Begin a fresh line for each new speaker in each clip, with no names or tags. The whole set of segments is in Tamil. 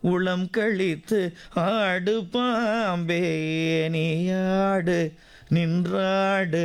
உளம் கழித்து ஆடு பாம்பே நீ ஆடு நின்றாடு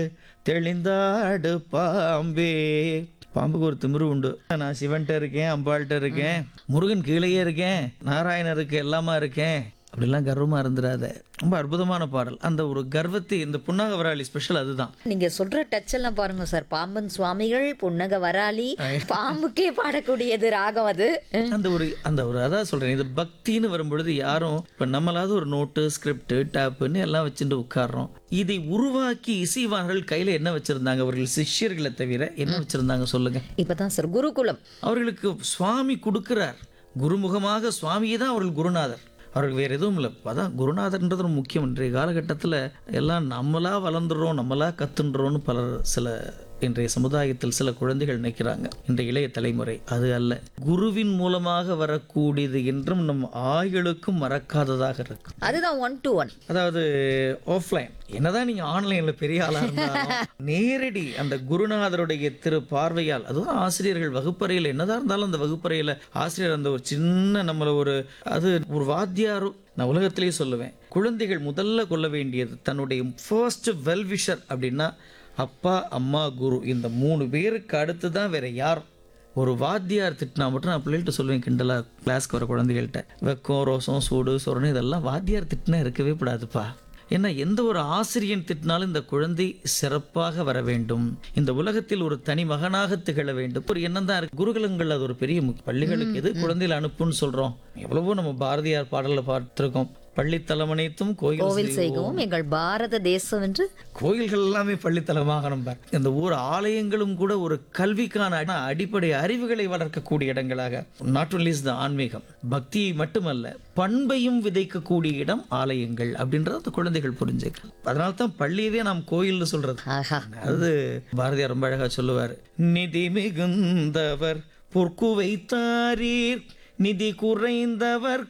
தெளிந்தாடு பாம்பே பாம்புக்கு ஒரு திமிரு உண்டு நான் சிவன்கிட்ட இருக்கேன் அம்பாள்கிட்ட இருக்கேன் முருகன் கீழேயே இருக்கேன் நாராயணருக்கு எல்லாமா இருக்கேன் அப்படிலாம் கர்வமா இருந்துடாத ரொம்ப அற்புதமான பாடல் அந்த ஒரு கர்வத்தை இந்த புன்னாக வராளி ஸ்பெஷல் அதுதான்
நீங்க சொல்ற டச் எல்லாம் பாருங்க சார் பாம்பன் சுவாமிகள் புன்னக வராளி பாம்புக்கே பாடக்கூடியது ராகம் அது
அந்த ஒரு அந்த ஒரு அதான் சொல்றேன் இது பக்தின்னு வரும்பொழுது யாரும் இப்ப நம்மளாவது ஒரு நோட்டு ஸ்கிரிப்ட் டேப்புன்னு எல்லாம் வச்சுட்டு உட்கார்றோம் இதை உருவாக்கி இசைவார்கள் கையில என்ன வச்சிருந்தாங்க அவர்கள் சிஷ்யர்களை தவிர என்ன வச்சிருந்தாங்க சொல்லுங்க
இப்பதான் சார் குருகுலம்
அவர்களுக்கு சுவாமி கொடுக்கிறார் குருமுகமாக சுவாமியே தான் அவர்கள் குருநாதர் அவர்கள் வேறு எதுவும் இல்லை அதான் குருநாதர்ன்றது ரொம்ப முக்கியம் இன்றைய காலகட்டத்தில் எல்லாம் நம்மளா வளர்ந்துடுறோம் நம்மளா கத்துன்றோம்னு பலர் சில இன்றைய சமுதாயத்தில் சில குழந்தைகள் நினைக்கிறாங்க இன்றைய இளைய தலைமுறை அது அல்ல குருவின் மூலமாக வரக்கூடியது என்றும் நம் ஆயுளுக்கும் மறக்காததாக இருக்கு
அதுதான் ஒன் டு ஒன்
அதாவது ஆஃப்லைன் என்னதான் நீங்க ஆன்லைன்ல பெரிய ஆளா இருந்தாலும் நேரடி அந்த குருநாதருடைய திரு பார்வையால் அதுவும் ஆசிரியர்கள் வகுப்பறையில் என்னதான் இருந்தாலும் அந்த வகுப்பறையில ஆசிரியர் அந்த ஒரு சின்ன நம்மள ஒரு அது ஒரு வாத்தியாரும் நான் உலகத்திலேயே சொல்லுவேன் குழந்தைகள் முதல்ல கொள்ள வேண்டியது தன்னுடைய ஃபர்ஸ்ட் வெல்விஷர் அப்படின்னா அப்பா அம்மா குரு இந்த மூணு பேருக்கு அடுத்து தான் வேற யார் ஒரு வாத்தியார் திட்டினா மட்டும் நான் பிள்ளைகிட்ட சொல்லுவேன் கிண்டலா கிளாஸ்க்கு வர குழந்தைகள்கிட்ட வெக்கம் ரோசம் சூடு சொரணை இதெல்லாம் வாத்தியார் திட்டினா இருக்கவே கூடாதுப்பா ஏன்னா எந்த ஒரு ஆசிரியன் திட்டினாலும் இந்த குழந்தை சிறப்பாக வர வேண்டும் இந்த உலகத்தில் ஒரு தனி மகனாக திகழ வேண்டும் ஒரு எண்ணம் தான் இருக்கு குருகுலங்கள் அது ஒரு பெரிய முக்கிய- பள்ளிகளுக்கு எது குழந்தைகள் அனுப்புன்னு சொல்றோம் எவ்வளவோ நம்ம பாரதியார் பாடல்ல பார்த்திருக்கோம் பள்ளித்தலம் அனைத்தும் கோயில்
கோவில்
செய்வோம்.
செய்கவும் எங்கள் பாரத தேசம் என்று
கோயில்கள் எல்லாமே பள்ளித்தலமாக நம்ம இந்த ஊர் ஆலயங்களும் கூட ஒரு கல்விக்கான அடி- அடிப்படை அறிவுகளை வளர்க்கக்கூடிய இடங்களாக நாட் ஒன்லி த ஆன்மீகம் பக்தியை மட்டுமல்ல பண்பையும் விதைக்கக்கூடிய இடம் ஆலயங்கள் அப்படின்றத அந்த குழந்தைகள் புரிஞ்சுக்க அதனால தான் பள்ளியவே நாம் கோயில்னு சொல்றது
ஆஹா
அது பாரதியார் ரொம்ப அழகா சொல்லுவார் நிதி மிகுந்தவர் பொற்கு வைத்தாரீர் நிதி குறைந்தவர்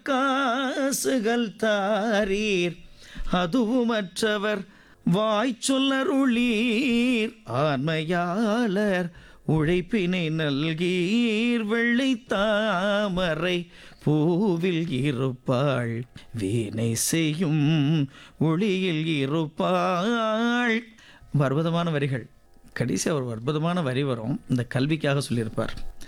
காசுகள் தாரீர் அதுவுமற்றவர் வாய் சொல்லருளீர் ஆண்மையாளர் உழைப்பினை நல்கீர் வெள்ளை தாமரை பூவில் இருப்பாள் வீணை செய்யும் ஒளியில் இருப்பாள் ரொம்ப அற்புதமான வரிகள் கடைசி ஒரு அற்புதமான வரி வரும் இந்த கல்விக்காக சொல்லியிருப்பார்